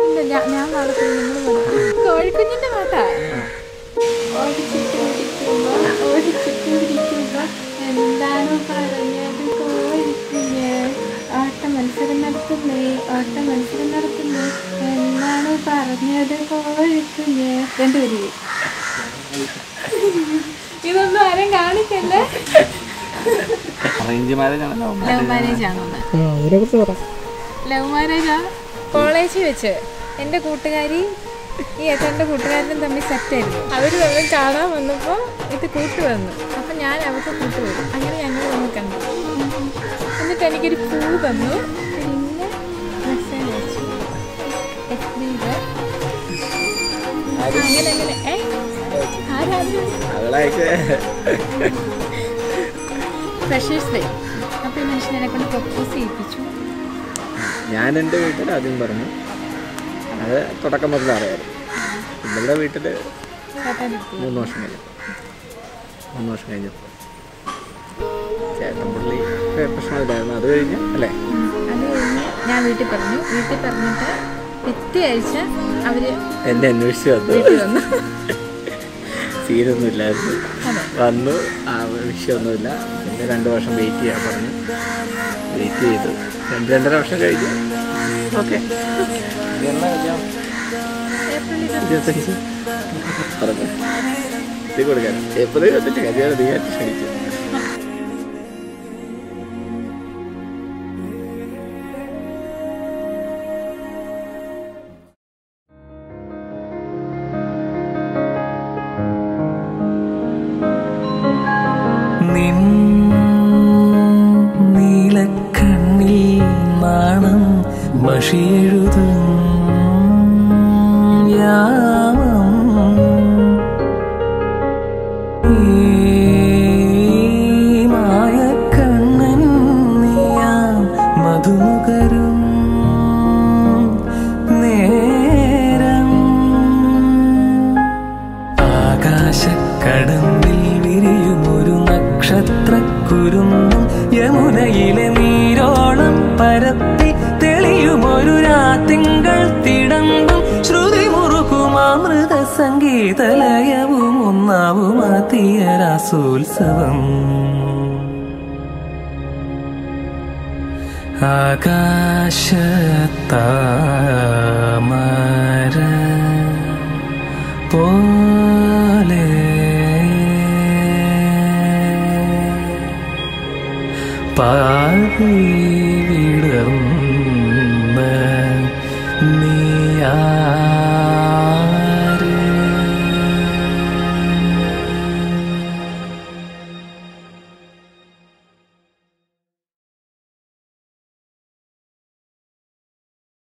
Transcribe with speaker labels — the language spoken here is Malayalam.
Speaker 1: ഇല്ല, ഞാൻ- ഞാൻ വളർത്തുന്നു നിങ്ങൾ വളർത്തുന്നു കോഴിക്കുഞ്ഞിന്റെ പാട്ടാ ഓടിച്ചിട്ട് പിടിക്കുമ്പോ ഓടിച്ചിട്ട് പിടിക്കുമ്പോ എന്താണ് പറഞ്ഞത് കോഴിക്കുഞ്ഞ് ഓട്ട മത്സരം നടത്തുന്നേ ഓട്ട മത്സരം നടത്തുന്നേ എന്താണ് പറഞ്ഞത് കോഴിക്കുഞ്ഞ് രണ്ടുപേരും ഇതൊന്നും ആരും കാണിക്കല്ലേ
Speaker 2: അറേഞ്ച് മാരേജ് ആണ് love marriage
Speaker 1: ലവ് മാരേജ് ആണോ
Speaker 3: അതിനെക്കുറിച്ച് പറ
Speaker 1: ലവ് മാരേജാ കോളേജിൽ വെച്ച് എൻ്റെ കൂട്ടുകാരി ഈ ഏട്ടൻ്റെ കൂട്ടുകാരനും തമ്മിൽ സെറ്റായിരുന്നു അവർ തമ്മിൽ കാണാൻ വന്നപ്പോൾ ഇത് കൂട്ട് വന്നു അപ്പം ഞാൻ അവർക്ക് കൂട്ട് വരും അങ്ങനെ ഞങ്ങൾ തമ്മിൽ കണ്ടു എന്നിട്ട് എനിക്കൊരു പൂ തന്നു പിന്നെ മെസ്സേജ് അയച്ചു എഫ് ബിയിൽ അങ്ങനെ അങ്ങനെ ഏ ആരാണ്
Speaker 2: അവളായിട്ട്
Speaker 1: ഫ്രഷേഴ്സ് ഡേ അപ്പോൾ ഈ മനുഷ്യനെ കൊണ്ട് പ്രപ്പോസ് ചെയ്യിപ്പിച്ചു
Speaker 2: ഞാൻ എൻ്റെ വീട്ടിൽ ആദ്യം പറഞ്ഞു അത് തുടക്കം മുതൽ അറിയാം ഇവളുടെ വീട്ടിൽ
Speaker 1: ചേട്ടാ
Speaker 2: മൂന്ന് വർഷം കഴിഞ്ഞു മൂന്ന് വർഷം കഴിഞ്ഞപ്പോൾ ചേട്ടൻ പുള്ളി പ്രശ്നമില്ലായിരുന്നു അത് കഴിഞ്ഞ് അല്ലേ
Speaker 1: അത് കഴിഞ്ഞ് ഞാൻ വീട്ടിൽ പറഞ്ഞു വീട്ടിൽ പറഞ്ഞിട്ട് പിറ്റേ ആഴ്ച അവര്
Speaker 2: എന്നെ അന്വേഷിച്ച് വന്നു
Speaker 1: വീട്ടിൽ വന്നു
Speaker 2: സീനൊന്നും ഇല്ലായിരുന്നു
Speaker 1: അതെ
Speaker 2: വന്നു ആ വിഷയമൊന്നുമില്ല പിന്നെ രണ്ട് വർഷം വെയിറ്റ് ചെയ്യാൻ പറഞ്ഞു വെയിറ്റ് ചെയ്തു രണ്ട് രണ്ടര വർഷം കഴിഞ്ഞു ഓക്കെ
Speaker 1: ഏപ്രിൽ ഇരുപത്തി
Speaker 2: ഇരുപത്തഞ്ച് പറഞ്ഞു ഇത് കൊടുക്കാൻ ഏപ്രിൽ ഇരുപത്തഞ്ച് കല്യാണം നീ ആയിട്ട് ക്ഷണിച്ചു
Speaker 4: നിൻ നീലക്കണ്ണിൽ നാണം മഷിയെഴുതും യാമം ഈ മായക്കണ്ണൻ നീയാം മധുനുകരും നേരം ആകാശക്കടമ്പിൽ വിരിയുമൊരു നക്ഷത്രക്കുരുന്നും യമുനയിലെ നീരോളം പരത്തി തെളിയുമൊരു രാത്തിങ്കൾ തിടമ്പും ശ്രുതി മുറുകുമാമൃത സംഗീതലയവും ഒന്നാവുമാത്തിയ രാസോത്സവം ആകാശത്താമര പോലെ പാതി